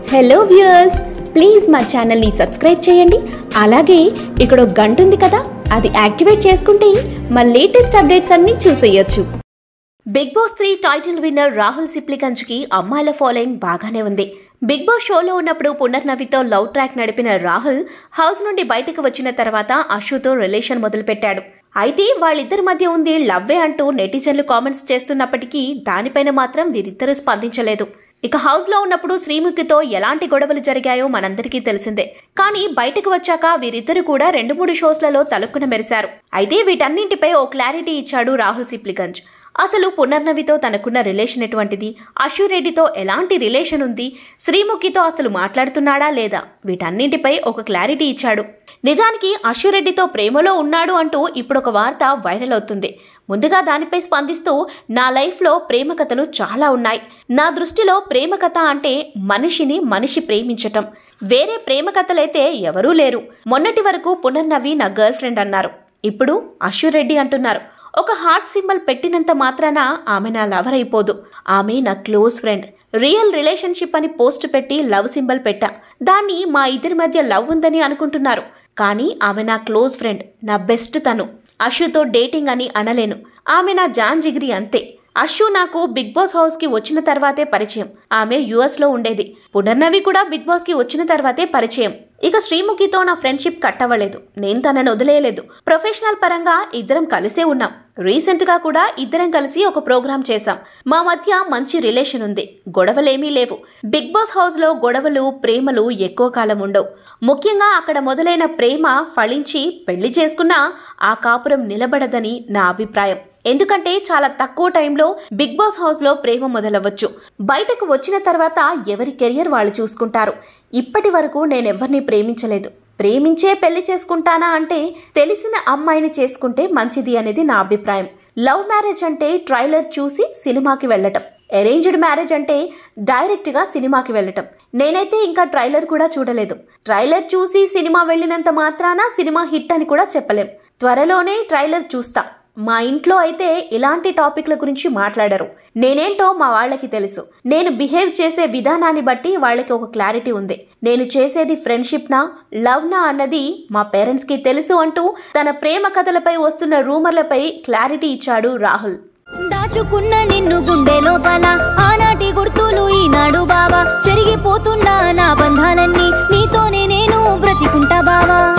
hello viewers please మా ఛానల్ని subscribe చేయండి అలాగే ఇక్కడ ఒక గంట ఉంది కదా అది యాక్టివేట్ చేసుకుంటే మా లేటెస్ట్ అప్డేట్స్ అన్నీ చూసేయొచ్చు Bigg Boss three title winner Rahul సిప్లిగంజ్కి అమ్మాయిల ఫాలోయింగ్ బాగానే ఉంది బిగ్ బాస్ షోలో ఉన్నప్పుడు పునర్నవితో లవ్ ట్రాక్ నడిపిన రాహుల్ హౌస్ నుండి బయటకు వచ్చిన తర్వాత అశుతో రిలేషన్ మొదలుపెట్టాడు అయితే వాళ్ళిద్దరి మధ్య ఉంది లవ్వే అంటూ నెటిజన్లు కామెంట్స్ చేస్తున్నప్పటికీ దానిపైన మాత్రం వీరిద్దరూ స్పందించలేదు ఇక హౌస్ లో ఉన్నప్పుడు శ్రీముఖితో ఎలాంటి గొడవలు జరిగాయో మనందరికీ తెలిసిందే కానీ బయటకు వచ్చాక వీరిద్దరు కూడా రెండు మూడు షోస్లలో తలుక్కున మెరిశారు అయితే వీటన్నింటిపై ఓ క్లారిటీ ఇచ్చాడు రాహుల్ సిప్లిగంజ్ అసలు పునర్నవితో తనకున్న రిలేషన్ ఎటువంటిది అశురెడ్డితో ఎలాంటి రిలేషన్ ఉంది శ్రీముఖితో అసలు మాట్లాడుతున్నాడా లేదా వీటన్నింటిపై ఒక క్లారిటీ ఇచ్చాడు నిజానికి అశురెడ్డితో ప్రేమలో ఉన్నాడు అంటూ ఇప్పుడు ఒక వార్త వైరల్ అవుతుంది ముందుగా దానిపై స్పందిస్తూ నా లైఫ్లో ప్రేమ కథలు చాలా ఉన్నాయి నా దృష్టిలో ప్రేమ కథ అంటే మనిషిని మనిషి ప్రేమించటం వేరే ప్రేమ కథలైతే ఎవరూ లేరు మొన్నటి వరకు పునర్నవి నా గర్ల్ ఫ్రెండ్ అన్నారు ఇప్పుడు అశురెడ్డి అంటున్నారు ఒక హార్ట్ సింబల్ పెట్టినంత మాత్రాన ఆమె నా లవర్ అయిపోదు ఆమె నా క్లోజ్ ఫ్రెండ్ రియల్ రిలేషన్షిప్ అని పోస్ట్ పెట్టి లవ్ సింబల్ పెట్టా దాన్ని మా ఇద్దరి మధ్య లవ్ ఉందని అనుకుంటున్నారు కానీ ఆమె నా క్లోజ్ ఫ్రెండ్ నా బెస్ట్ తను అషుతో డేటింగ్ అని అనలేను ఆమె నా జాన్ జిగిరి అంతే అషు నాకు బిగ్ బాస్ హౌస్ కి వచ్చిన తర్వాతే పరిచయం ఆమె యుఎస్ లో ఉండేది పునర్నవి కూడా బిగ్ బాస్ కి వచ్చిన తర్వాతే పరిచయం ఇక శ్రీముఖితో నా ఫ్రెండ్షిప్ కట్టవలేదు నేను తనను వదిలేయలేదు ప్రొఫెషనల్ పరంగా ఇద్దరం కలిసే ఉన్నాం రీసెంట్ గా కూడా ఇద్దరం కలిసి ఒక ప్రోగ్రామ్ చేశాం మా మధ్య మంచి రిలేషన్ ఉంది గొడవలేమీ లేవు బిగ్ బాస్ హౌస్ లో గొడవలు ప్రేమలు ఎక్కువ కాలం ఉండవు ముఖ్యంగా అక్కడ మొదలైన ప్రేమ ఫలించి పెళ్లి చేసుకున్నా ఆ కాపురం నిలబడదని నా అభిప్రాయం ఎందుకంటే చాలా తక్కువ టైంలో బిగ్ బాస్ హౌస్ లో ప్రేమ మొదలవ్వచ్చు బయటకు వచ్చిన తర్వాత ఎవరి కెరియర్ వాళ్ళు చూసుకుంటారు ఇప్పటి వరకు నేనెవ్వరిని ప్రేమించలేదు ప్రేమించే పెళ్లి చేసుకుంటానా అంటే తెలిసిన అమ్మాయిని చేసుకుంటే మంచిది అనేది నా అభిప్రాయం లవ్ మ్యారేజ్ అంటే ట్రైలర్ చూసి సినిమాకి వెళ్ళటం అరేంజ్డ్ మ్యారేజ్ అంటే డైరెక్ట్ గా సినిమాకి వెళ్ళటం నేనైతే ఇంకా ట్రైలర్ కూడా చూడలేదు ట్రైలర్ చూసి సినిమా వెళ్ళినంత మాత్రాన సినిమా హిట్ అని కూడా చెప్పలేం త్వరలోనే ట్రైలర్ చూస్తా మా ఇంట్లో అయితే ఇలాంటి టాపిక్ల గురించి మాట్లాడరు నేనేంటో మా వాళ్ళకి తెలుసు నేను బిహేవ్ చేసే విధానాన్ని బట్టి వాళ్ళకి ఒక క్లారిటీ ఉంది నేను చేసేది ఫ్రెండ్షిప్ నా లవ్ నా అన్నది మా పేరెంట్స్ కి తెలుసు అంటూ తన ప్రేమ కథలపై వస్తున్న రూమర్లపై క్లారిటీ ఇచ్చాడు రాహుల్ దాచుకున్న నిన్ను గుండె లోపల ఆనాటి గుర్తులు ఈనాడు బావా చెరిగిపోతున్న నా బంధాలన్నీ నీతోనే నేను బ్రతికుంటా బావా